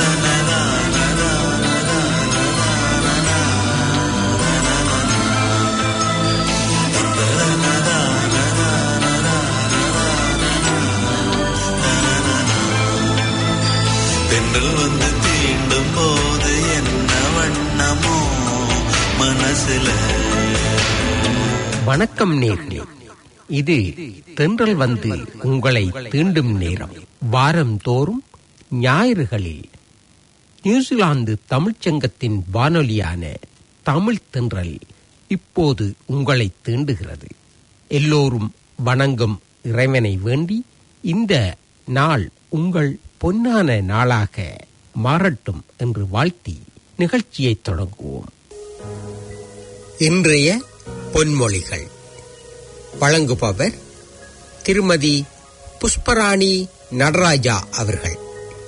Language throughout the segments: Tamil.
தென்றல் வந்து தீண்டும் போது என்ன வண்ணமோ மனசுல வணக்கம் நேர்களே இது தென்றல் வந்து உங்களை தீண்டும் நேரம் வாரந்தோறும் ஞாயிறுகளில் நியூசிலாந்து தமிழ்ச்சங்கத்தின் வானொலியான தமிழ் தென்றல் இப்போது உங்களை தீண்டுகிறது எல்லோரும் வணங்கும் இறைவனை வேண்டி இந்த நாள் உங்கள் பொன்னான நாளாக மாறட்டும் என்று வாழ்த்தி நிகழ்ச்சியை தொடங்குவோம் இன்றைய பொன்மொழிகள் வழங்குபவர் திருமதி புஷ்பராணி நடராஜா அவர்கள்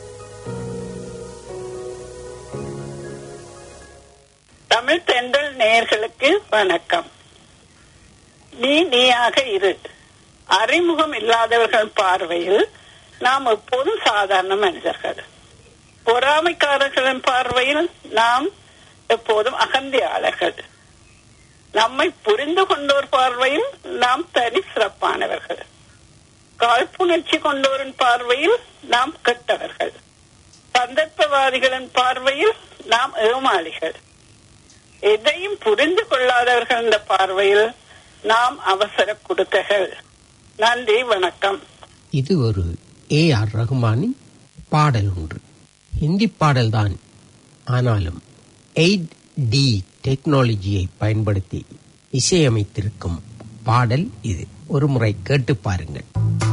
தமிழ் தென்றல் நேயர்களுக்கு வணக்கம் நீ நீயாக இரு அறிமுகம் இல்லாதவர்கள் பார்வையில் நாம் எப்போதும் சாதாரண மனிதர்கள் பொறாமைக்காரர்களின் பார்வையில் நாம் எப்போதும் அகந்தியாளர்கள் நம்மை புரிந்து கொண்டோர் பார்வையில் நாம் தனி சிறப்பானவர்கள் காழ்ப்புணர்ச்சி கொண்டோரின் பார்வையில் நாம் கெட்டவர்கள் சந்தர்ப்பவாதிகளின் பார்வையில் நாம் ஏமாளிகள் எதையும் புரிந்து கொள்ளாதவர்கள் என்ற பார்வையில் நாம் அவசர குடுக்கைகள் நன்றி வணக்கம் இது ஒரு ஏ ஆர் ரகுமானின் பாடல் ஒன்று ஹிந்தி பாடல்தான் ஆனாலும் எயிட் டி டெக்னாலஜியை பயன்படுத்தி இசையமைத்திருக்கும் பாடல் இது ஒரு முறை கேட்டு பாருங்கள்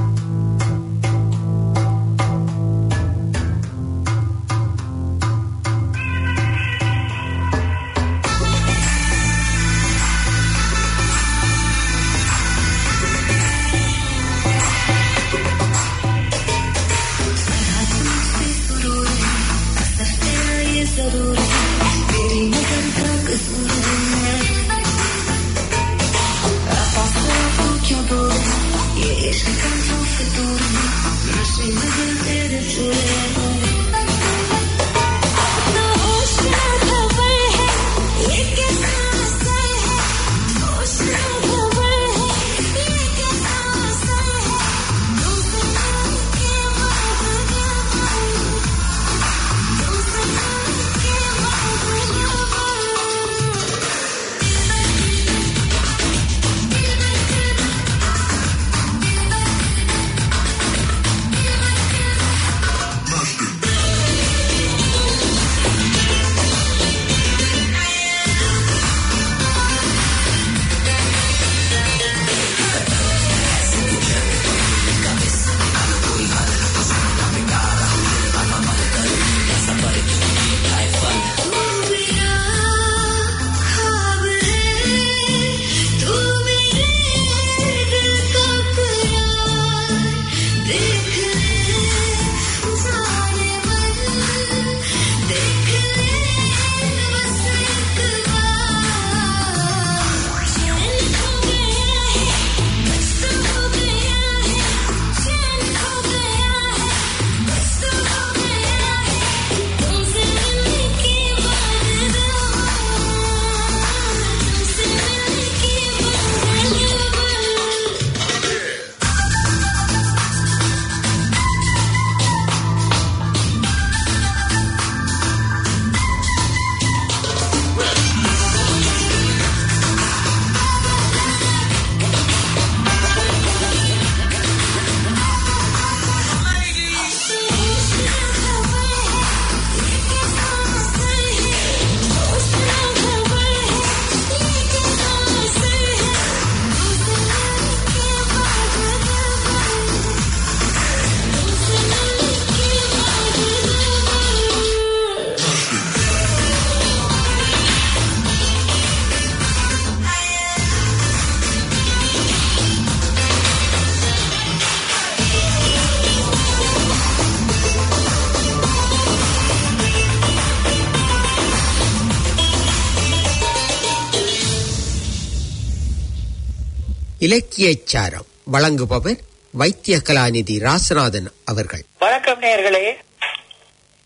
இலக்கியச் சாரம் வழங்குபவர் வைத்திய கலாநிதி ராசநாதன் அவர்கள் வணக்கம் நேர்களே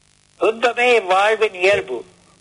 துன்பமே வாழ்வின் இயல்பு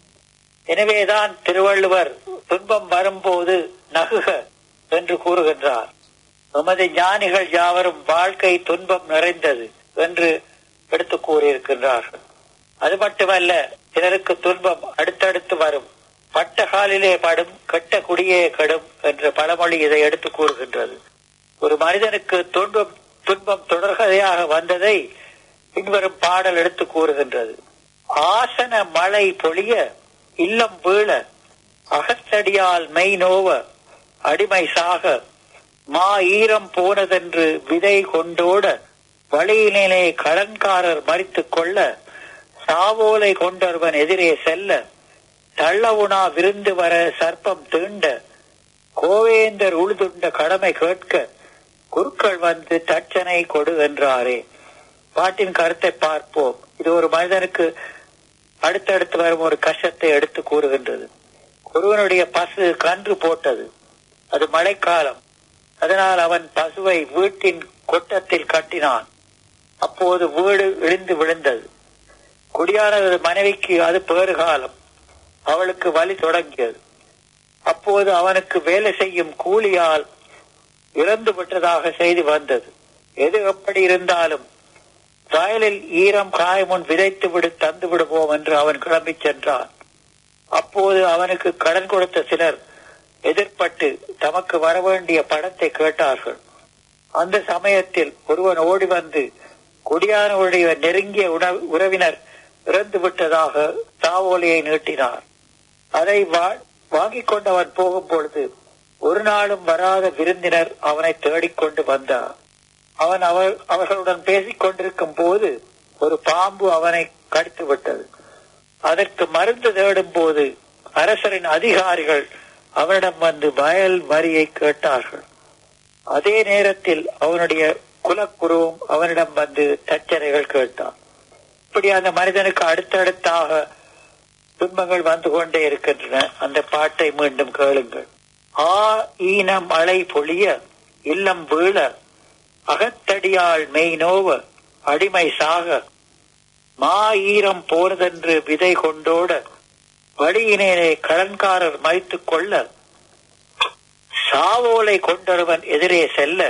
எனவேதான் திருவள்ளுவர் துன்பம் வரும்போது நகுக என்று கூறுகின்றார் நமது ஞானிகள் யாவரும் வாழ்க்கை துன்பம் நிறைந்தது என்று எடுத்து கூறியிருக்கின்றார்கள் அது மட்டுமல்ல சிலருக்கு துன்பம் அடுத்தடுத்து வரும் பட்ட காலிலே படும் கெட்ட குடியே கெடும் என்ற பழமொழி இதை எடுத்து கூறுகின்றது ஒரு மனிதனுக்கு துன்பம் துன்பம் தொடர்கதையாக வந்ததை பின்வரும் பாடல் எடுத்து கூறுகின்றது ஆசன மழை பொழிய இல்லம் வீழ அகத்தடியால் மெய் நோவ அடிமை சாக மா ஈரம் போனதென்று விதை கொண்டோட வழியிலே கடன்காரர் மறித்துக் கொள்ள சாவோலை கொண்டொருவன் எதிரே செல்ல தள்ளவுனா விருந்து வர சர்ப்பம் தீண்ட கோவேந்தர் உழுதுண்ட கடமை கேட்க குருக்கள் வந்து தட்சனை கொடு என்றாரே பாட்டின் கருத்தை பார்ப்போம் இது ஒரு மனிதனுக்கு அடுத்தடுத்து வரும் ஒரு கஷ்டத்தை எடுத்து கூறுகின்றது ஒருவனுடைய பசு கன்று போட்டது அது மழைக்காலம் அதனால் அவன் பசுவை வீட்டின் கொட்டத்தில் கட்டினான் அப்போது வீடு இழிந்து விழுந்தது குடியானது மனைவிக்கு அது பேறுகாலம் அவளுக்கு வலி தொடங்கியது அப்போது அவனுக்கு வேலை செய்யும் கூலியால் இறந்து விட்டதாக செய்தி வந்தது எது எப்படி இருந்தாலும் வயலில் ஈரம் காயமுன் விதைத்து விடு தந்து விடுவோம் என்று அவன் கிளம்பி சென்றான் அப்போது அவனுக்கு கடன் கொடுத்த சிலர் எதிர்பட்டு தமக்கு வரவேண்டிய பணத்தை கேட்டார்கள் அந்த சமயத்தில் ஒருவன் ஓடி வந்து குடியானவருடைய நெருங்கிய உணவு உறவினர் இறந்து விட்டதாக தாவோலியை நீட்டினார் அதை வாங்கிக் கொண்டு அவன் போகும் பொழுது ஒரு நாளும் வராத விருந்தினர் அவனை தேடிக்கொண்டு வந்தார் அவன் அவர் அவர்களுடன் பேசிக் கொண்டிருக்கும் போது ஒரு பாம்பு அவனை கடித்து விட்டது அதற்கு மருந்து தேடும் போது அரசரின் அதிகாரிகள் அவனிடம் வந்து வயல் வரியை கேட்டார்கள் அதே நேரத்தில் அவனுடைய குலக்குருவும் அவனிடம் வந்து தச்சனைகள் கேட்டான் இப்படி அந்த மனிதனுக்கு அடுத்தடுத்தாக துன்பங்கள் வந்து கொண்டே இருக்கின்றன அந்த பாட்டை மீண்டும் கேளுங்கள் ஆ ஈன மழை பொழிய இல்லம் வீழ அகத்தடியால் மெய் நோவ அடிமை சாக மா ஈரம் போனதென்று விதை கொண்டோட வழியினே கடன்காரர் மறித்துக் கொள்ள சாவோலை கொண்டொருவன் எதிரே செல்ல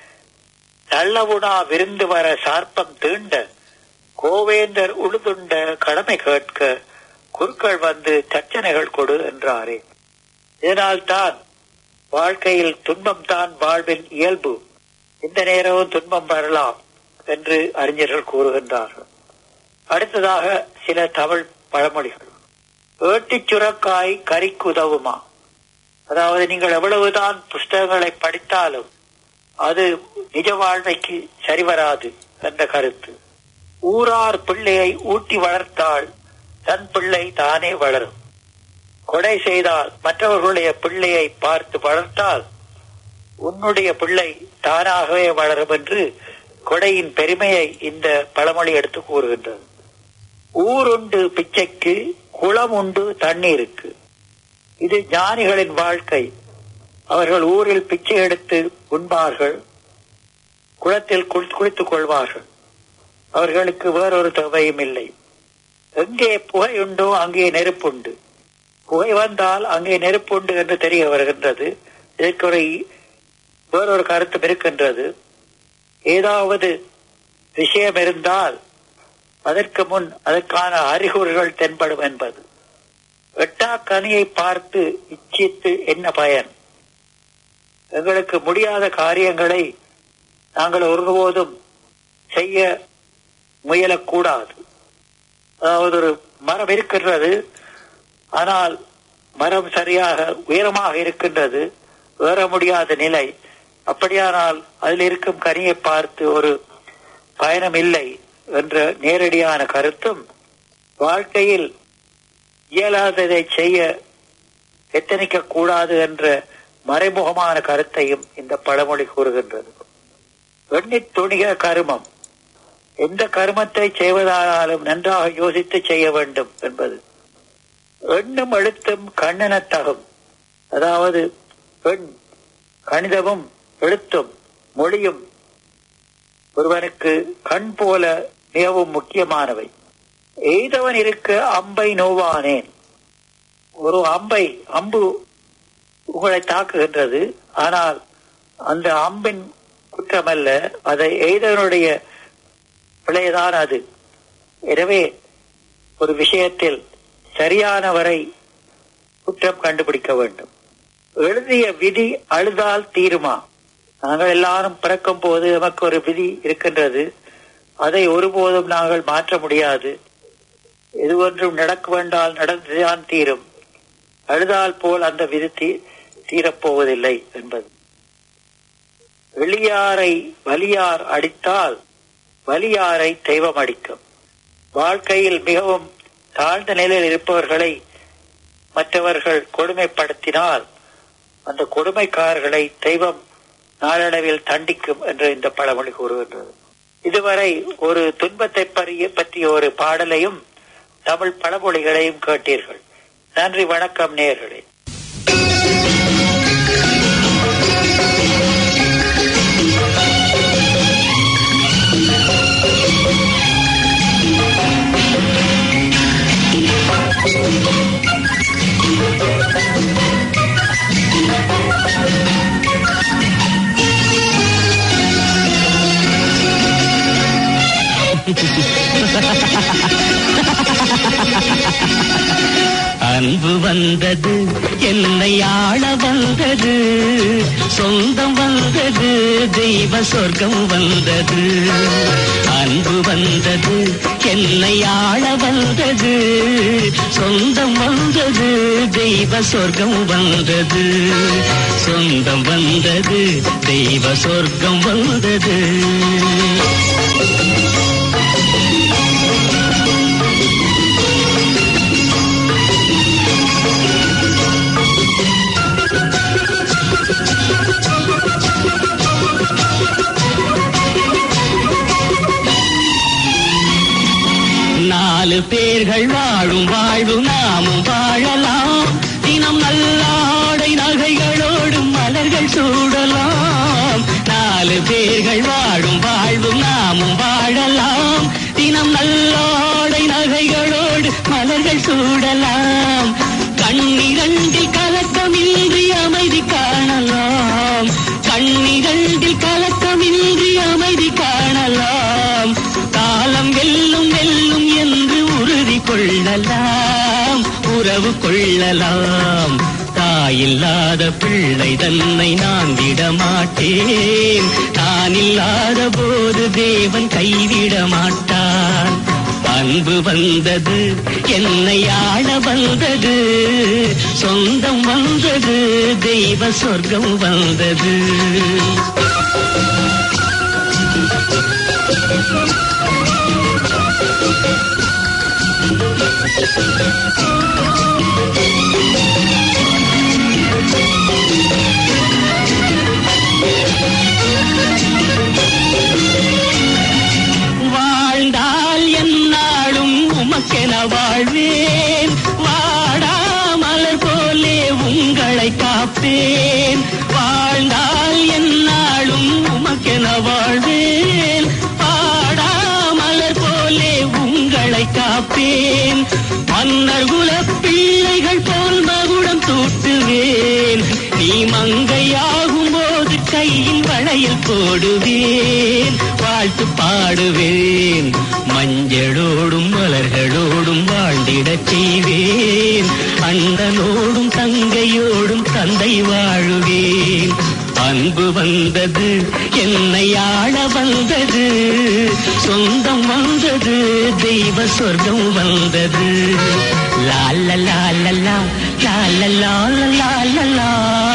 தள்ளவுனா விருந்து வர சார்ப்பம் தீண்ட கோவேந்தர் உழுதுண்ட கடமை கேட்க குருக்கள் வந்து தச்சனைகள் கொடு என்றாரே இதனால் தான் வாழ்க்கையில் துன்பம் தான் வாழ்வின் இயல்பு இந்த நேரமும் துன்பம் வரலாம் என்று அறிஞர்கள் கூறுகின்றார்கள் அடுத்ததாக சில தமிழ் பழமொழிகள் ஏட்டிச் சுரக்காய் கறிக்கு உதவுமா அதாவது நீங்கள் எவ்வளவுதான் புஸ்தகங்களை படித்தாலும் அது நிஜ வாழ்வைக்கு சரிவராது என்ற கருத்து ஊரார் பிள்ளையை ஊட்டி வளர்த்தால் தன் பிள்ளை தானே வளரும் கொடை செய்தால் மற்றவர்களுடைய பிள்ளையை பார்த்து வளர்த்தால் உன்னுடைய பிள்ளை தானாகவே வளரும் என்று கொடையின் பெருமையை இந்த பழமொழி எடுத்து கூறுகின்றது ஊருண்டு பிச்சைக்கு குளம் உண்டு தண்ணீருக்கு இது ஞானிகளின் வாழ்க்கை அவர்கள் ஊரில் பிச்சை எடுத்து உண்பார்கள் குளத்தில் குளித்துக் கொள்வார்கள் அவர்களுக்கு வேறொரு தொகையும் இல்லை எங்கே புகை உண்டோ அங்கே நெருப்புண்டு புகை வந்தால் அங்கே நெருப்புண்டு என்று தெரிய வருகின்றது இதற்கு ஒரு வேறொரு கருத்தும் இருக்கின்றது ஏதாவது விஷயம் இருந்தால் அதற்கு முன் அதற்கான அறிகுறிகள் தென்படும் என்பது எட்டா கனியை பார்த்து இச்சித்து என்ன பயன் எங்களுக்கு முடியாத காரியங்களை நாங்கள் ஒருபோதும் செய்ய முயலக்கூடாது அதாவது ஒரு மரம் இருக்கின்றது ஆனால் மரம் சரியாக உயரமாக இருக்கின்றது ஏற முடியாத நிலை அப்படியானால் அதில் இருக்கும் கனியை பார்த்து ஒரு பயணம் இல்லை என்ற நேரடியான கருத்தும் வாழ்க்கையில் இயலாததை செய்ய எத்தனிக்க கூடாது என்ற மறைமுகமான கருத்தையும் இந்த பழமொழி கூறுகின்றது எண்ணித் துணிக கருமம் எந்த கருமத்தை செய்வதானாலும் நன்றாக யோசித்து செய்ய வேண்டும் என்பது எண்ணும் எழுத்தும் கண்ணனத்தகும் அதாவது எண் கணிதமும் எழுத்தும் மொழியும் ஒருவனுக்கு கண் போல மிகவும் முக்கியமானவை எய்தவன் இருக்க அம்பை நோவானேன் ஒரு அம்பை அம்பு உங்களை தாக்குகின்றது ஆனால் அந்த அம்பின் குற்றமல்ல அதை எய்தவனுடைய பிழைதான் அது எனவே ஒரு விஷயத்தில் சரியானவரை குற்றம் கண்டுபிடிக்க வேண்டும் எழுதிய விதி அழுதால் தீருமா நாங்கள் எல்லாரும் பிறக்கும் போது நமக்கு ஒரு விதி இருக்கின்றது அதை ஒருபோதும் நாங்கள் மாற்ற முடியாது எது ஒன்றும் நடக்க வேண்டால் நடந்துதான் தீரும் அழுதால் போல் அந்த விதி தீ- தீரப்போவதில்லை என்பது வெளியாரை வலியார் அடித்தால் வலியாரை தெய்வம் அடிக்கும் வாழ்க்கையில் மிகவும் தாழ்ந்த நிலையில் இருப்பவர்களை மற்றவர்கள் கொடுமைப்படுத்தினால் அந்த கொடுமைக்காரர்களை தெய்வம் நாளடைவில் தண்டிக்கும் என்று இந்த பழமொழி கூறுகின்றது இதுவரை ஒரு துன்பத்தை பற்றிய பற்றிய ஒரு பாடலையும் தமிழ் பழமொழிகளையும் கேட்டீர்கள் நன்றி வணக்கம் நேயர்களே அன்பு வந்தது என்னை ஆள வந்தது சொந்தம் வந்தது தெய்வ சொர்க்கம் வந்தது அன்பு வந்தது என்னை ஆள வந்தது சொந்தம் வந்தது தெய்வ சொர்க்கம் வந்தது சொந்தம் வந்தது தெய்வ சொர்க்கம் வந்தது நாலு பேர்கள் வாழும் வாழ்வு நாமும் வாழலாம் தினம் நல்லாடை நகைகளோடு மலர்கள் சூடலாம் நாலு பேர்கள் வாழும் வாழ்வு நாமும் வாழலாம் தினம் நல்லாடை நகைகளோடு மலர்கள் சூடலாம் கண்ணிரண்டில் கலக்கமின்றி அமைதி காணலாம் கண்ணிரண்டில் கலக்கமின்றி அமைதி காணலாம் காலம் வெல்லும் வெல்லும் என்று உறுதி கொள்ளலாம் உறவு கொள்ளலாம் தாயில்லாத பிள்ளை தன்னை நான் விடமாட்டேன் நான் இல்லாத போது தேவன் கைவிட மாட்டான் அன்பு வந்தது என்னை ஆள வந்தது சொந்தம் வந்தது தெய்வ சொர்க்கம் வந்தது வாழ்ந்தால் என்னாலும் உமக்கென வாழ்வேன் வாடாமலர் போலே உங்களை காப்பேன் வாழ்ந்தால் என்னாலும் உமக்கென வாழ்வேன் பாடாமலர் போலே உங்களை காப்பேன் மன்னர் குல பிள்ளைகள் போல் மகுடம் தூட்டுவேன் நீ மங்கையாகும் போது கையில் வளையல் போடுவேன் வாழ்த்து பாடுவேன் மஞ்சளோடும் மலர்களோடும் வாழ்ந்திடச் செய்வேன் அண்ணனோடும் தங்கையோடும் தந்தை வாழுவேன் அன்பு வந்தது என்னை ஆள வந்தது சொந்தம் வந்தது தெய்வ சொர்க்கம் வந்தது லால லால லா லால லால லால லா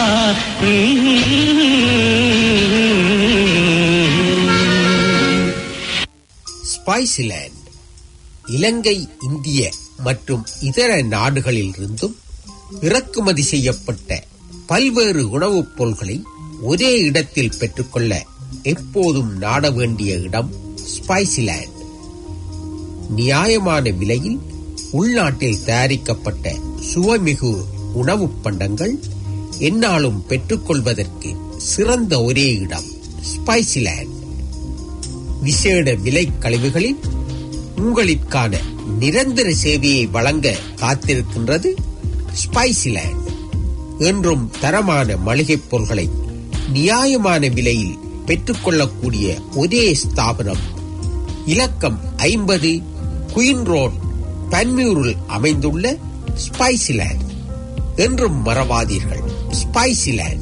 ஸ்பைசிலேண்ட் இலங்கை இந்திய மற்றும் இதர நாடுகளிலிருந்தும் இறக்குமதி செய்யப்பட்ட பல்வேறு உணவுப் பொருள்களை ஒரே இடத்தில் பெற்றுக்கொள்ள எப்போதும் நாட வேண்டிய இடம் ஸ்பைசிலேண்ட் நியாயமான விலையில் உள்நாட்டில் தயாரிக்கப்பட்ட சுவைமிகு உணவுப் பண்டங்கள் என்னாலும் பெற்றுக்கொள்வதற்கு சிறந்த ஒரே இடம் ஸ்பைசிலேண்ட் விசேட விலை கழிவுகளில் உங்களுக்கான நிரந்தர சேவையை வழங்க காத்திருக்கின்றது ஸ்பைசிலேண்ட் என்றும் தரமான மளிகைப் பொருட்களை நியாயமான விலையில் பெற்றுக்கொள்ளக்கூடிய ஒரே ஸ்தாபனம் இலக்கம் ஐம்பது குயின் ரோட் பன்மியூரில் அமைந்துள்ள ஸ்பைசிலேண்ட் என்றும் மறவாதீர்கள் ஸ்பைசிலேண்ட்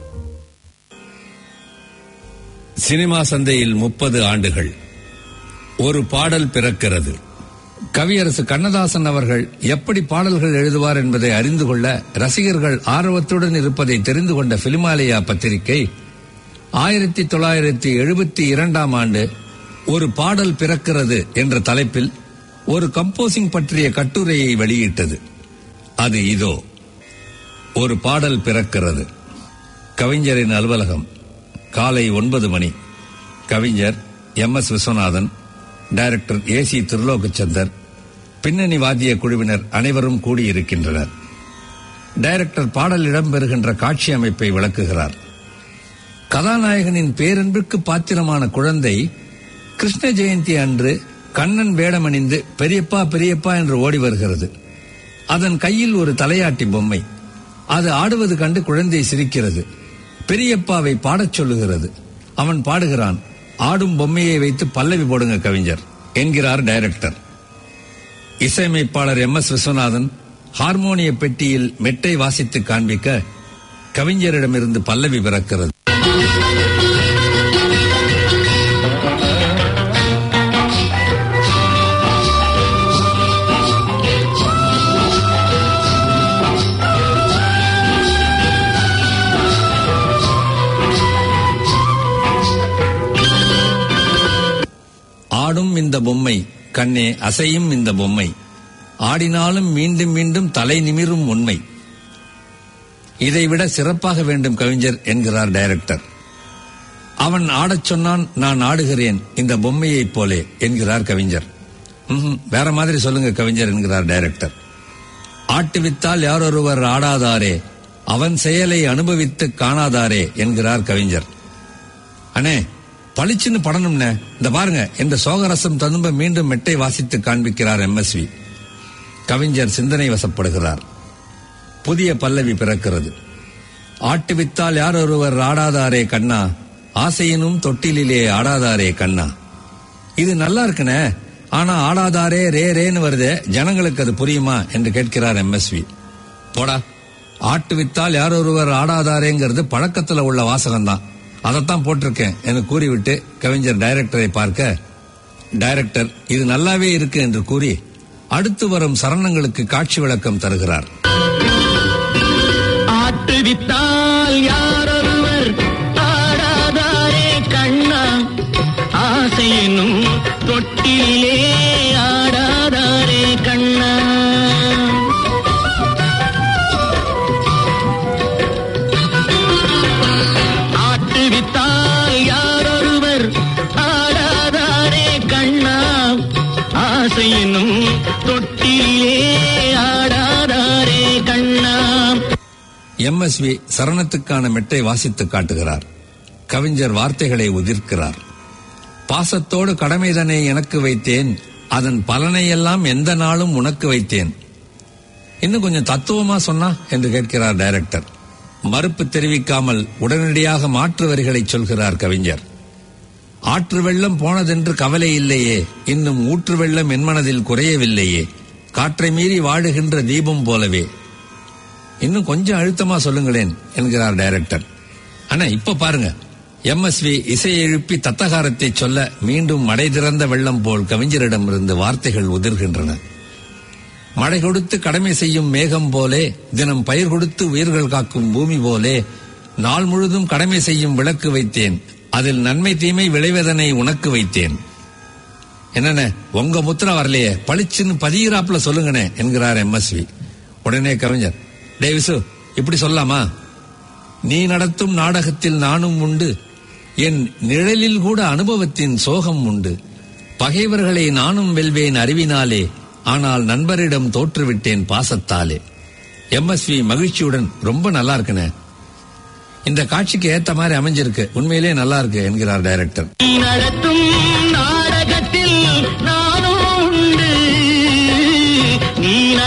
சினிமா சந்தையில் முப்பது ஆண்டுகள் ஒரு பாடல் பிறக்கிறது கவியரசு கண்ணதாசன் அவர்கள் எப்படி பாடல்கள் எழுதுவார் என்பதை அறிந்து கொள்ள ரசிகர்கள் ஆர்வத்துடன் இருப்பதை தெரிந்து கொண்ட பிலிமாலயா பத்திரிகை ஆயிரத்தி தொள்ளாயிரத்தி எழுபத்தி இரண்டாம் ஆண்டு ஒரு பாடல் பிறக்கிறது என்ற தலைப்பில் ஒரு கம்போசிங் பற்றிய கட்டுரையை வெளியிட்டது அது இதோ ஒரு பாடல் பிறக்கிறது கவிஞரின் அலுவலகம் காலை ஒன்பது மணி கவிஞர் M S Viswanathan director A C Thirulogachandar பின்னணி வாத்திய குழுவினர் அனைவரும் கூடியிருக்கின்றனர் டைரக்டர் பாடல் இடம்பெறுகின்ற காட்சி அமைப்பை விளக்குகிறார் கதாநாயகனின் பேரன்பிற்கு பாத்திரமான குழந்தை கிருஷ்ண ஜெயந்தி அன்று கண்ணன் வேடமணிந்து பெரியப்பா பெரியப்பா என்று ஓடி வருகிறது அதன் கையில் ஒரு தலையாட்டி பொம்மை அது ஆடுவது கண்டு குழந்தை சிரிக்கிறது பெரியப்பாவை பாடச் சொல்லுகிறது அவன் பாடுகிறான் ஆடும் பொம்மையை வைத்து பல்லவி போடுங்க கவிஞர் என்கிறார் டைரக்டர் இசையமைப்பாளர் எம் எஸ் விஸ்வநாதன் ஹார்மோனிய பெட்டியில் மெட்டை வாசித்து காண்பிக்க கவிஞரிடமிருந்து பல்லவி பிறக்கிறது ஆடும் இந்த பொம்மை கண்ணே அசையும் இந்த பொம்மை ஆடினாலும் மீண்டும் மீண்டும் தலை நிமிரும் உண்மை இதைவிட சிறப்பாக வேண்டும் கவிஞர் என்கிறார் டைரக்டர் அவன் ஆடச் சொன்னான் நான் ஆடுகிறேன் இந்த பொம்மையைப் போலே என்கிறார் கவிஞர் ம்ஹும், வேற மாதிரி சொல்லுங்க கவிஞர் என்கிறார் டைரக்டர் ஆட்டுவித்தால் யாரொருவர் ஆடாதாரே அவன் செயலை அனுபவித்து காணாதாரே என்கிறார் கவிஞர் அண்ணே பளிச்சுன்னு படணும்னே இந்த பாருங்க என்ற சோகரசம் ததும்ப மீண்டும் மெட்டை வாசித்து காண்பிக்கிறார் எம்எஸ்வி கவிஞர் சிந்தனை வசப்படுகிறார் புதிய பல்லவி பிறக்கிறது ஆட்டுவித்தால் யார் ஒருவர் ஆடாதாரே கண்ணா ஆசையினும் தொட்டிலிலே ஆடாதாரே கண்ணா இது நல்லா இருக்குனே ஆனா ஆடாதாரே ரே ரேன்னு வருதே ஜனங்களுக்கு அது புரியுமா என்று கேட்கிறார் எம்எஸ்வி போடா ஆட்டு வித்தால் யார் ஒருவர் ஆடாதாரேங்கிறது பழக்கத்துல உள்ள வாசகம்தான் அதைத்தான் போட்டிருக்கேன் என்று கூறிவிட்டு கவிஞர் டைரக்டரை பார்க்க டைரக்டர் இது நல்லாவே இருக்கு என்று கூறி அடுத்து வரும் சரணங்களுக்கு காட்சி விளக்கம் தருகிறார் ஆட்டுவித்தால் யாரொருவர் ஆடாதாரே கண்ணா ஆசையினும் தொட்டிலே ஆடாதாரே கண்ணா ஆட்டுவித்தால் யாரொருவர் ஆடாதாரே கண்ணா ஆசையினும் தொட்டிலே ஆடாதாரே கண்ணா எம்எஸ்வி சரணத்துக்கான மெட்டை வாசித்து காட்டுகிறார் கவிஞர் வார்த்தைகளை உதிர்க்கிறார் பாசத்தோடு கடமைதனை எனக்கு வைத்தேன் அதன் பலனையெல்லாம் எந்த நாளும் உனக்கு வைத்தேன் இன்னும் கொஞ்சம் தத்துவமா சொன்னா என்று கேட்கிறார் டைரக்டர் மறுப்பு தெரிவிக்காமல் உடனடியாக மாற்று வரிகளை சொல்கிறார் கவிஞர் ஆற்று வெள்ளம் போனதென்று கவலை இல்லையே இன்னும் ஊற்று வெள்ளம் என் மனதில் குறையவில்லையே காற்றை மீறி வாழுகின்ற தீபம் போலவே இன்னும் கொஞ்சம் அழுத்தமா சொல்லுங்களேன் என்கிறார் டைரக்டர் ஆனா இப்ப பாருங்க எம்எஸ்வி இசை எழுப்பி தத்தகாரத்தை சொல்ல மீண்டும் மடை திறந்த வெள்ளம் போல் கவிஞரிடமிருந்து வார்த்தைகள் உதிர்கின்றன மழை கொடுத்து கடமை செய்யும் மேகம் போலே தினம் பயிர் கொடுத்து உயிர்கள் காக்கும் பூமி போலே நாள் முழுதும் கடமை செய்யும் விளக்கு வைத்தேன் அதில் நன்மை தீமை விளைவதனை உனக்கு வைத்தேன் என்னண்ணே உங்க முத்திரம் வரலையே பளிச்சுன்னு பதியிறாப்புல சொல்லுங்கண்ணே என்கிறார் எம்எஸ்வி உடனே கவிஞர் டே விசு இப்படி சொல்லலாமா நீ நடத்தும் நாடகத்தில் நானும் உண்டு என் நிழலில் கூட அனுபவத்தின் சோகம் உண்டு பகைவர்களை நானும் வெல்வேன் அறிவினாலே ஆனால் நண்பரிடம் தோற்றுவிட்டேன் பாசத்தாலே எம்எஸ்வி மகிழ்ச்சியுடன் ரொம்ப நல்லா இருக்குண்ணே இந்த காட்சிக்கு ஏத்த மாதிரி அமைஞ்சிருக்கு உண்மையிலே நல்லா இருக்கு என்கிறார் டைரக்டர் நடத்தும் நாடகத்தில் நானும் உண்டு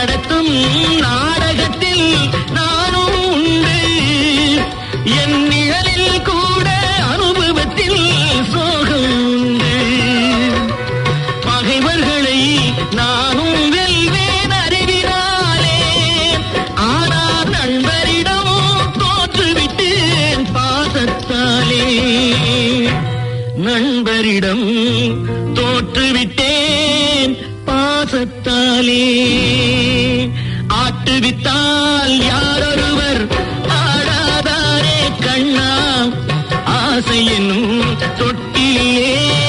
நடத்தும் நாடகத்தில் நானும் உண்டு என் நிழலில் கூட அனுபவத்தில் சோகம் உண்டு பகைவர்களை நானும் வெல்வேன் அறிவினாலே ஆனால் நண்பரிடம் தோற்றுவிட்டேன் பாசத்தாலே நண்பரிடம் தோற்றுவிட்டேன் பாசத்தாலே ஆட்டுவித்தால் யாரொருவர் ஆடாதாரே கண்ணா ஆசை என்னும் தொட்டிலே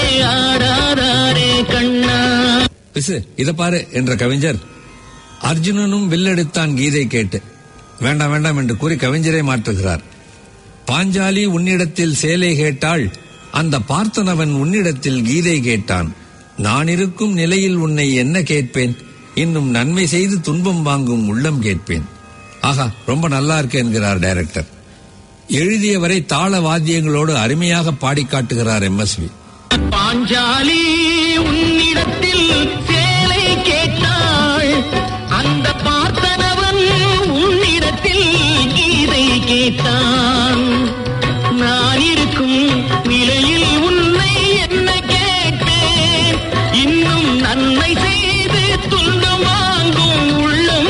ஆடாதாரே கண்ணா பிசு இத பாரு என்ற கவிஞர் அர்ஜுனனும் வில்லெடுத்தான் கீதை கேட்டு வேண்டாம் வேண்டாம் என்று கூறி கவிஞரை மாற்றுகிறார் பாஞ்சாலி உன்னிடத்தில் சேலை கேட்டாள் அந்த பார்த்தனவன் உன்னிடத்தில் கீதை கேட்டான் நான் இருக்கும் நிலையில் உன்னை என்ன கேட்பேன் இன்னும் நன்மை செய்து துன்பம் வாங்கும் உள்ளம் கேட்பேன் ஆஹா ரொம்ப நல்லா இருக்கு என்கிறார் டைரக்டர் எழுதியவரை தாள வாத்தியங்களோடு அருமையாக பாடி காட்டுகிறார் எம்எஸ்வி பாஞ்சாலி உன்னிடத்தில் சேலை கேட்டாள் அந்த பார்த்தனவன் உன்னிடத்தில் கீதை கேட்டான் நான் இருக்கும் நிலையில் உன்னை என்ன கேட்பேன் இன்னும் நன்மை செய்து துன்பம் வாங்கும் உள்ளம்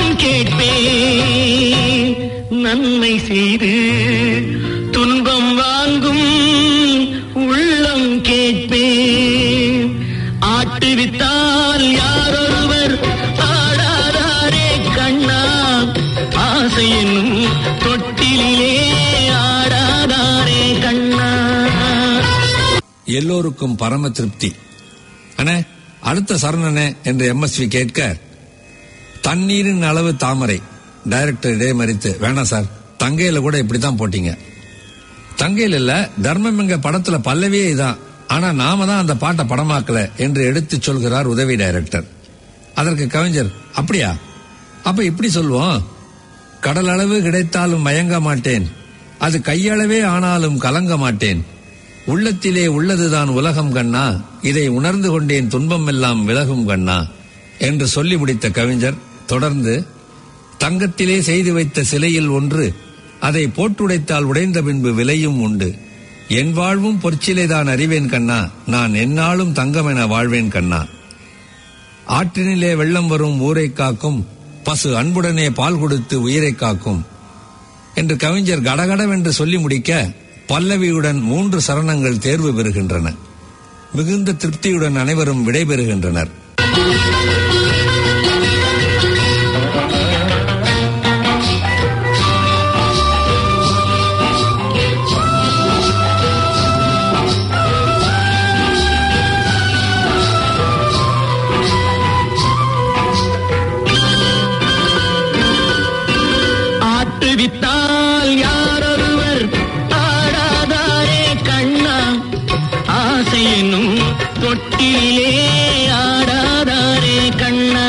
கேட்பேன் நன்மை செய்து துன்பம் வாங்கும் உள்ளம் கேட்பேன் ஆட்டுவித்தால் யாரொருவர் ஆடாதாரே கண்ணா ஆசை என்னும் தொட்டிலே ஆடாதாரே கண்ணா எல்லோருக்கும் பரம திருப்தி அண்ணே அடுத்த சரணனே என்று எம்எஸ்வி கேட்க தண்ணீரின் அளவு தாமரை டைரக்டர் இடைமறித்து வேணாம் சார் தங்கையில கூட இப்படித்தான் போட்டீங்க தங்கையில இல்ல தர்மம் எங்க படத்துல பல்லவியே இதான் ஆனா நாம தான் அந்த பாட்டை படமாக்கல என்று எடுத்துச் சொல்கிறார் உதவி டைரக்டர் அதற்கு கவிஞர் அப்படியா அப்ப இப்படி சொல்வோம் கடல் அளவு கிடைத்தாலும் மயங்க மாட்டேன் அது கையளவே ஆனாலும் கலங்க மாட்டேன் உள்ளத்திலே உள்ளதுதான் உலகம் கண்ணா இதை உணர்ந்து கொண்டேன் துன்பம் எல்லாம் விலகும் கண்ணா என்று சொல்லி முடித்த கவிஞர் தொடர்ந்து தங்கத்திலே செய்து வைத்த சிலையில் ஒன்று அதை போட்டுடைத்தால் உடைந்த பின்பு விலையும் உண்டு என் வாழ்வும் பொற்சிலை தான் அறிவேன் கண்ணா நான் எந்நாளும் தங்கம் என வாழ்வேன் கண்ணா ஆற்றினிலே வெள்ளம் வரும் ஊரை காக்கும் பசு அன்புடனே பால் கொடுத்து உயிரை காக்கும் என்று கவிஞர் கடகடவென்று சொல்லி முடிக்க பல்லவியுடன் மூன்று சரணங்கள் தேர்வு பெறுகின்றன மிகுந்த திருப்தியுடன் அனைவரும் விடைபெறுகின்றனர் ஆட்டுவித்தால் யாரொருவர் ஆடாதாரே கண்ணா ஆசை என்னும் தொட்டிலே ஆடாதாரே கண்ணா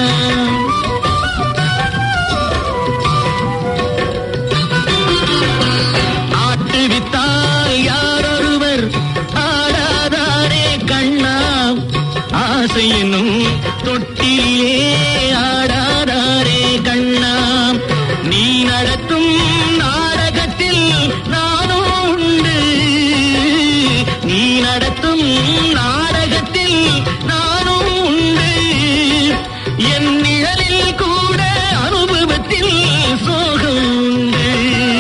ஆட்டுவித்தால் யாரொருவர் ஆடாதாரே கண்ணா ஆசை என்னும் தொட்டிலே ஆடாதாரே கண்ணா நீ நடத்தும் நாடகத்தில் நானும் உண்டு நீ நடத்தும் நாடகத்தில் நானும் உண்டு என் நிழலில் கூட அனுபவத்தில் சோகம் உண்டு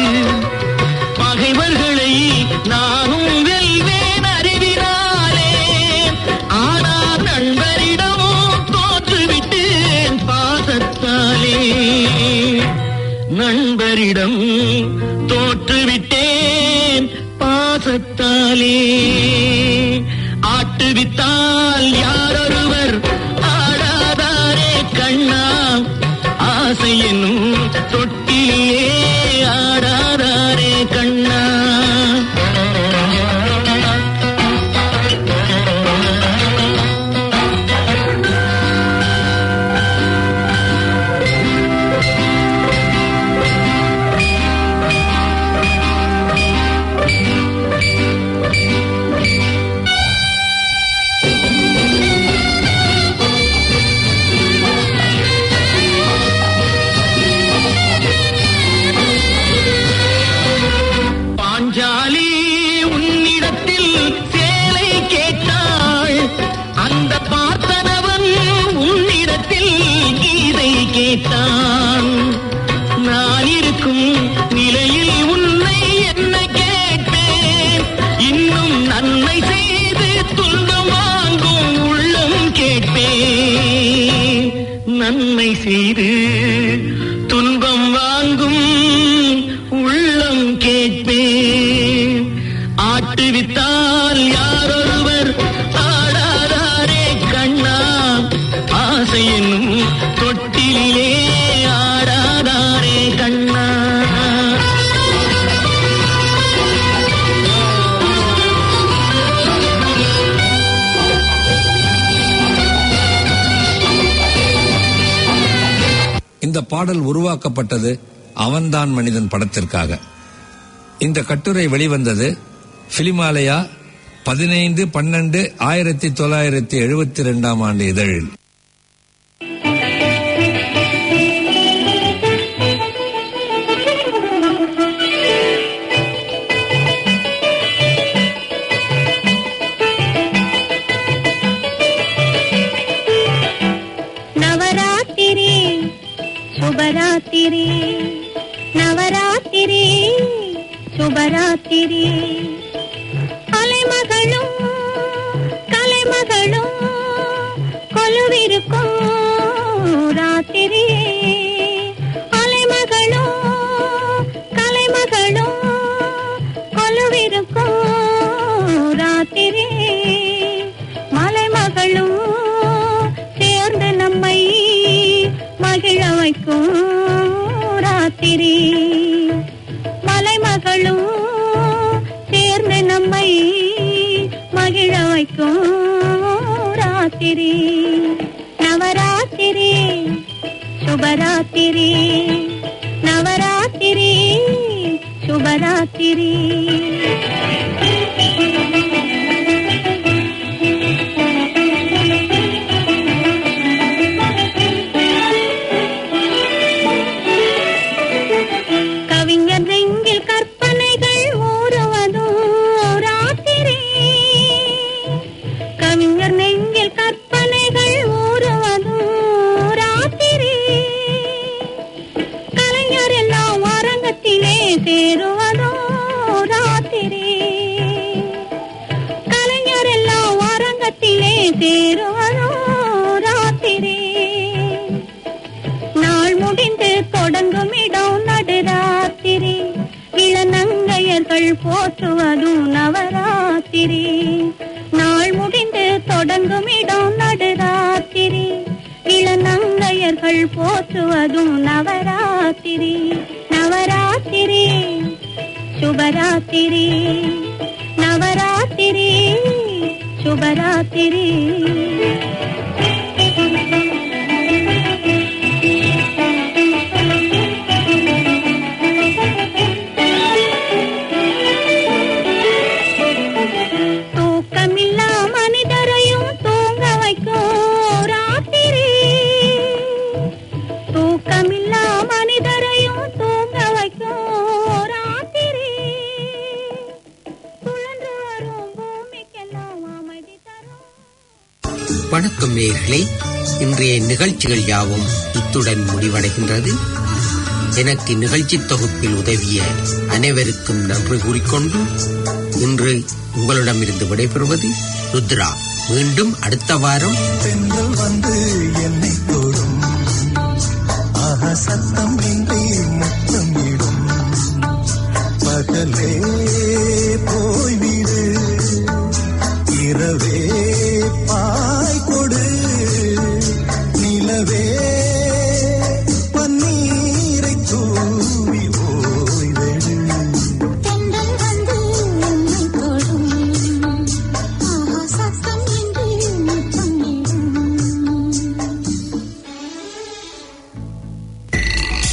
பகைவர்களை நானும் வெல்வேன் அறிவினாலே ஆனால் நண்பரிடமோ தோற்றுவிட்டேன் பாசத்தாலே நண்பரிடம் தோற்றுவிட்டேன் பாசத்தாலே ஆட்டுவித்தால் யாரொருவர் ஆடாதாரே கண்ணா ஆசை என்னும் தொட்டிலே ஆடாதாரே கண்ணா கேட்டான் நான் இருக்கும் நிலையில் உன்னை என்ன கேட்பேன் இன்னும் நன்மை செய்து துன்பம் வாங்கும் உள்ளம் கேட்பேன் நன்மை செய்து துன்பம் வாங்கும் உள்ளம் கேட்பேன் ஆட்டுவித்தால் யாரொருவர் ஆடாதாரே கண்ணா ஆசை என்னும் தொட்டிலே ஆடாதாரே கண்ணா இந்த பாடல் உருவாக்கப்பட்டது அவன்தான் மனிதன் படத்திற்காக இந்த கட்டுரை வெளிவந்தது பிலிமாலயா பதினைந்து பன்னெண்டு ஆயிரத்தி தொள்ளாயிரத்தி எழுபத்தி ரெண்டாம் ஆண்டு இதழில் நவராத்திரி சுபராத்திரி நவராத்திரி சுபராத்திரி அலைமகளும் கலைமகளும் கொலுவிருக்கும் ராத்திரி அலைமகளும் கலைமகளும் கொலுவிருக்கும் ராத்திரி மலைமகளும் சேர்ந்து நம்மை மகிழ வைக்கும் ராத்திரி மலைமகளும் சேர்ந்து நம்மை மகிழ வைக்கும் ராத்திரி நவராத்திரி சுபராத்திரி நவராத்திரி சுபராத்திரி கவிஞர் நெங்கில் கற்பனைகள் ஊறுவதும் ராத்திரி கவிஞர் நெங்கில் கற்பனைகள் ஊறுவதும் ராத்திரி கலைஞர் எல்லாம் அரங்கத்திலே சேருவதோ ராத்திரி கலைஞர் எல்லாம் அரங்கத்திலே சேருவதோ ராத்திரி நாள் முடிந்து தொடங்கும் இடம் நடுராத்திரி இளநங்கையர்கள் போற்றுவதும் நவராத்திரி நாள் முடிந்து தொடங்கும் இடம் நடுராத்திரி இளநங்கையர்கள் போற்றுவதும் நவராத்திரி நவராத்திரி சுபராத்திரி நவராத்திரி சுபராத்திரி தூக்கமில்லா மனிதரையும் தூங்க வைக்கும் ராத்திரி தூக்கமில்லா மனிதரையும் தூங்க வைக்கும் ராத்திரி சுழன்று வரும் பூமிக்கெல்லாம் அமைதி தரும் வணக்கம் நேயர்களே இன்றைய நிகழ்ச்சிகள் யாவும் இத்துடன் முடிவடைகின்றது எனக்கு நிகழ்ச்சி தொகுப்பில் உதவிய அனைவருக்கும் நன்றி கூறிக்கொண்டு இன்று உங்களிடமிருந்து விடைபெறுவது ருத்ரா மீண்டும் அடுத்த வாரம் பெண்கள் வந்து என்னை தொடு